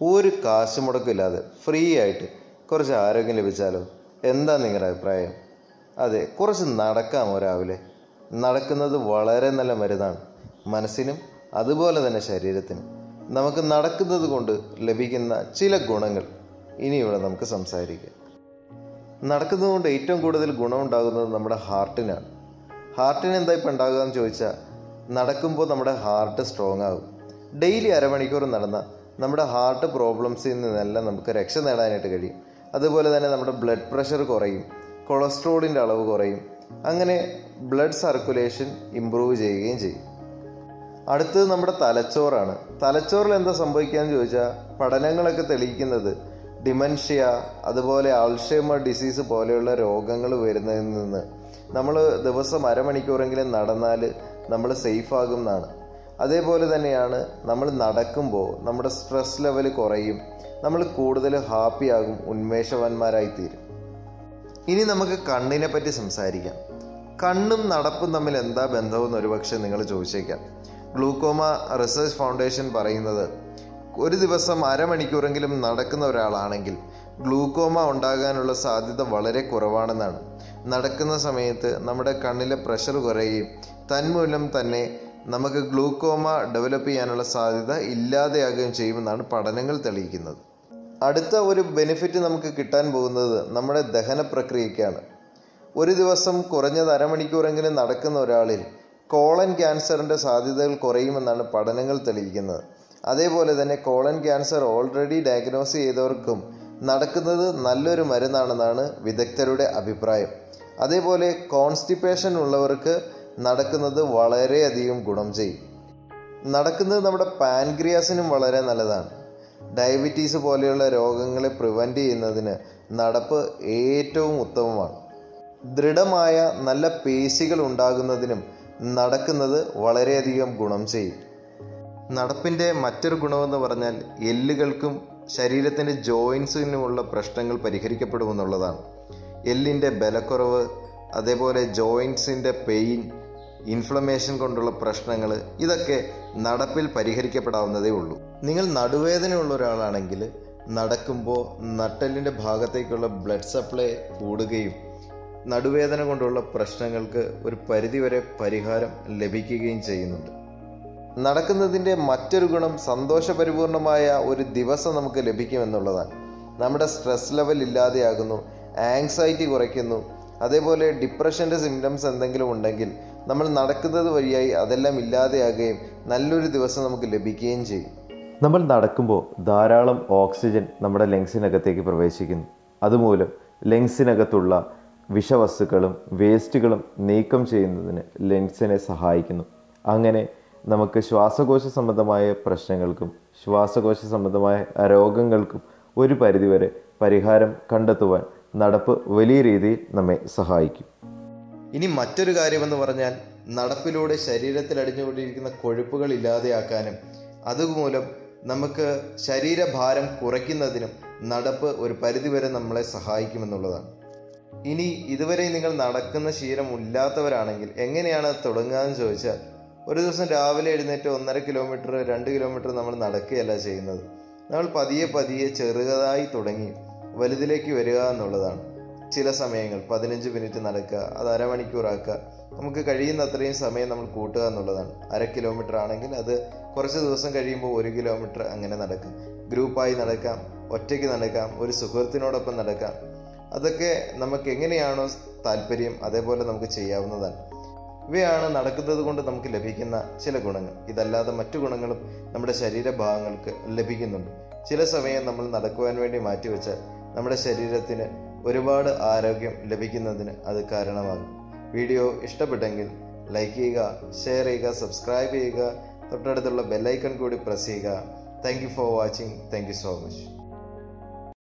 ഒരു കാശ് മുടക്കില്ലാതെ ഫ്രീ ആയിട്ട് കുറച്ച് ആരോഗ്യം ലഭിച്ചാലോ എന്താ നിങ്ങളുടെ അഭിപ്രായം അതെ കുറച്ച് നടക്കാമോ രാവിലെ നടക്കുന്നത് വളരെ നല്ല മരുന്നാണ് മനസ്സിനും അതുപോലെ തന്നെ ശരീരത്തിനും നമുക്ക് നടക്കുന്നത് കൊണ്ട് ലഭിക്കുന്ന ചില ഗുണങ്ങൾ ഇനി ഇവിടെ നമുക്ക് സംസാരിക്കാം നടക്കുന്നത് കൊണ്ട് ഏറ്റവും കൂടുതൽ ഗുണമുണ്ടാകുന്നത് നമ്മുടെ ഹാർട്ടിനാണ് ഹാർട്ടിന് എന്താ ഇപ്പം ഉണ്ടാകുക എന്ന് ചോദിച്ചാൽ നടക്കുമ്പോൾ നമ്മുടെ ഹാർട്ട് സ്ട്രോങ് ആകും ഡെയിലി അരമണിക്കൂർ നടന്നാൽ നമ്മുടെ ഹാർട്ട് പ്രോബ്ലംസിൽ നിന്നെല്ലാം നമുക്ക് രക്ഷ നേടാനായിട്ട് കഴിയും അതുപോലെ തന്നെ നമ്മുടെ ബ്ലഡ് പ്രഷർ കുറയും കൊളസ്ട്രോളിൻ്റെ അളവ് കുറയും അങ്ങനെ ബ്ലഡ് സർക്കുലേഷൻ ഇമ്പ്രൂവ് ചെയ്യുകയും ചെയ്യും അടുത്തത് നമ്മുടെ തലച്ചോറാണ് തലച്ചോറിൽ എന്താ സംഭവിക്കുകയെന്ന് ചോദിച്ചാൽ പഠനങ്ങളൊക്കെ തെളിയിക്കുന്നത് ഡിമൻഷ്യ അതുപോലെ ആൾഷേമർ ഡിസീസ് പോലെയുള്ള രോഗങ്ങൾ വരുന്നതിൽ നിന്ന് നമ്മൾ ദിവസം അരമണിക്കൂറെങ്കിലും നടന്നാൽ നമ്മൾ സേഫ് ആകും എന്നാണ് അതേപോലെ തന്നെയാണ് നമ്മൾ നടക്കുമ്പോൾ നമ്മുടെ സ്ട്രെസ് ലെവൽ കുറയും നമ്മൾ കൂടുതൽ ഹാപ്പി ആകും ഉന്മേഷവാന്മാരായി തീരും ഇനി നമുക്ക് കണ്ണിനെ പറ്റി സംസാരിക്കാം കണ്ണും നടപ്പും തമ്മിൽ എന്താ ബന്ധമെന്ന് ഒരുപക്ഷെ നിങ്ങൾ ചോദിച്ചേക്കാം ഗ്ലൂക്കോമ റിസർച്ച് ഫൗണ്ടേഷൻ പറയുന്നത് ഒരു ദിവസം അരമണിക്കൂറെങ്കിലും നടക്കുന്ന ഒരാളാണെങ്കിൽ ഗ്ലൂക്കോമ ഉണ്ടാകാനുള്ള സാധ്യത വളരെ കുറവാണെന്നാണ് നടക്കുന്ന സമയത്ത് നമ്മുടെ കണ്ണിലെ പ്രഷർ കുറയുകയും തന്മൂലം തന്നെ നമുക്ക് ഗ്ലൂക്കോമ ഡെവലപ്പ് ചെയ്യാനുള്ള സാധ്യത ഇല്ലാതെയാകുകയും ചെയ്യുമെന്നാണ് പഠനങ്ങൾ തെളിയിക്കുന്നത് അടുത്ത ഒരു ബെനിഫിറ്റ് നമുക്ക് കിട്ടാൻ പോകുന്നത് നമ്മുടെ ദഹന പ്രക്രിയയ്ക്കാണ് ഒരു ദിവസം കുറഞ്ഞത് അരമണിക്കൂറെങ്കിലും നടക്കുന്ന ഒരാളിൽ കോളൻ ക്യാൻസറിൻ്റെ സാധ്യതകൾ കുറയുമെന്നാണ് പഠനങ്ങൾ തെളിയിക്കുന്നത് അതേപോലെ തന്നെ കോളൻ ക്യാൻസർ ഓൾറെഡി ഡയഗ്നോസ് ചെയ്തവർക്കും നടക്കുന്നത് നല്ലൊരു മരുന്നാണെന്നാണ് വിദഗ്ധരുടെ അഭിപ്രായം അതേപോലെ കോൺസ്റ്റിപ്പേഷൻ ഉള്ളവർക്ക് നടക്കുന്നത് വളരെയധികം ഗുണം ചെയ്യും നടക്കുന്നത് നമ്മുടെ പാൻക്രിയാസിനും വളരെ നല്ലതാണ് ഡയബറ്റീസ് പോലെയുള്ള രോഗങ്ങളെ പ്രിവെൻറ്റ് ചെയ്യുന്നതിന് നടപ്പ് ഏറ്റവും ഉത്തമമാണ് ദൃഢമായ നല്ല പേശികൾ ഉണ്ടാകുന്നതിനും നടക്കുന്നത് വളരെയധികം ഗുണം ചെയ്യും നടപ്പിൻ്റെ മറ്റൊരു ഗുണമെന്ന് പറഞ്ഞാൽ എല്ലുകൾക്കും ശരീരത്തിൻ്റെ ജോയിൻസിനുമുള്ള പ്രശ്നങ്ങൾ പരിഹരിക്കപ്പെടുമെന്നുള്ളതാണ് എല്ലിൻ്റെ ബലക്കുറവ് അതേപോലെ ജോയിൻസിൻ്റെ പെയിൻ ഇൻഫ്ലമേഷൻ കൊണ്ടുള്ള പ്രശ്നങ്ങൾ ഇതൊക്കെ നടപ്പിൽ പരിഹരിക്കപ്പെടാവുന്നതേ ഉള്ളൂ നിങ്ങൾ നടുവേദനയുള്ള ഒരാളാണെങ്കിൽ നടക്കുമ്പോൾ നട്ടലിൻ്റെ ഭാഗത്തേക്കുള്ള ബ്ലഡ് സപ്ലൈ കൂടുകയും നടുവേദന കൊണ്ടുള്ള പ്രശ്നങ്ങൾക്ക് ഒരു പരിധിവരെ പരിഹാരം ലഭിക്കുകയും ചെയ്യുന്നുണ്ട് നടക്കുന്നതിൻ്റെ മറ്റൊരു ഗുണം സന്തോഷപരിപൂർണമായ ഒരു ദിവസം നമുക്ക് ലഭിക്കുമെന്നുള്ളതാണ് നമ്മുടെ സ്ട്രെസ് ലെവൽ ഇല്ലാതെയാകുന്നു ആങ്സൈറ്റി കുറയ്ക്കുന്നു അതേപോലെ ഡിപ്രഷൻ്റെ സിംറ്റംസ് എന്തെങ്കിലും ഉണ്ടെങ്കിൽ നമ്മൾ നടക്കുന്നത് വഴിയായി അതെല്ലാം ഇല്ലാതെയാകുകയും നല്ലൊരു ദിവസം നമുക്ക് ലഭിക്കുകയും ചെയ്യും നമ്മൾ നടക്കുമ്പോൾ ധാരാളം ഓക്സിജൻ നമ്മുടെ ലങ്സിനകത്തേക്ക് പ്രവേശിക്കുന്നു അതുമൂലം ലങ്സിനകത്തുള്ള വിഷവസ്തുക്കളും വേസ്റ്റുകളും നീക്കം ചെയ്യുന്നതിന് ലങ്സിനെ സഹായിക്കുന്നു അങ്ങനെ നമുക്ക് ശ്വാസകോശ സംബന്ധമായ പ്രശ്നങ്ങൾക്കും ശ്വാസകോശ സംബന്ധമായ രോഗങ്ങൾക്കും ഒരു പരിധിവരെ പരിഹാരം കണ്ടെത്തുവാൻ നടപ്പ് വലിയ രീതിയിൽ നമ്മെ സഹായിക്കും ഇനി മറ്റൊരു കാര്യമെന്ന് പറഞ്ഞാൽ നടപ്പിലൂടെ ശരീരത്തിൽ അടിഞ്ഞുകൊണ്ടിരിക്കുന്ന കൊഴുപ്പുകൾ ഇല്ലാതെയാക്കാനും അതുമൂലം നമുക്ക് ശരീരഭാരം കുറയ്ക്കുന്നതിനും നടപ്പ് ഒരു പരിധിവരെ നമ്മളെ സഹായിക്കുമെന്നുള്ളതാണ് ഇനി ഇതുവരെ നിങ്ങൾ നടക്കുന്ന ശീലം ഇല്ലാത്തവരാണെങ്കിൽ എങ്ങനെയാണ് തുടങ്ങുക എന്ന് ചോദിച്ചാൽ ഒരു ദിവസം രാവിലെ എഴുന്നേറ്റ് ഒന്നര കിലോമീറ്റർ രണ്ട് കിലോമീറ്റർ നമ്മൾ നടക്കുകയല്ല ചെയ്യുന്നത് നമ്മൾ പതിയെ പതിയെ ചെറുതായി തുടങ്ങി വലുതിലേക്ക് വരിക എന്നുള്ളതാണ് ചില സമയങ്ങൾ പതിനഞ്ച് മിനിറ്റ് നടക്കുക അത് അരമണിക്കൂറാക്കുക നമുക്ക് കഴിയുന്ന അത്രയും സമയം നമ്മൾ കൂട്ടുക എന്നുള്ളതാണ് അര കിലോമീറ്റർ ആണെങ്കിൽ അത് കുറച്ച് ദിവസം കഴിയുമ്പോൾ ഒരു കിലോമീറ്റർ അങ്ങനെ നടക്കാം ഗ്രൂപ്പായി നടക്കാം ഒറ്റയ്ക്ക് നടക്കാം ഒരു സുഹൃത്തിനോടൊപ്പം നടക്കാം അതൊക്കെ നമുക്ക് എങ്ങനെയാണോ താല്പര്യം അതേപോലെ നമുക്ക് ചെയ്യാവുന്നതാണ് ഇവയാണ് നടക്കുന്നത് കൊണ്ട് നമുക്ക് ലഭിക്കുന്ന ചില ഗുണങ്ങൾ ഇതല്ലാതെ മറ്റു ഗുണങ്ങളും നമ്മുടെ ശരീരഭാഗങ്ങൾക്ക് ലഭിക്കുന്നുണ്ട് ചില സമയം നമ്മൾ നടക്കുവാൻ വേണ്ടി മാറ്റിവെച്ചാൽ നമ്മുടെ ശരീരത്തിന് ഒരുപാട് ആരോഗ്യം ലഭിക്കുന്നതിന് അത് കാരണമാകും വീഡിയോ ഇഷ്ടപ്പെട്ടെങ്കിൽ ലൈക്ക് ചെയ്യുക ഷെയർ ചെയ്യുക സബ്സ്ക്രൈബ് ചെയ്യുക തൊട്ടടുത്തുള്ള ബെല്ലൈക്കൺ കൂടി പ്രസ് ചെയ്യുക thank you for watching thank you so much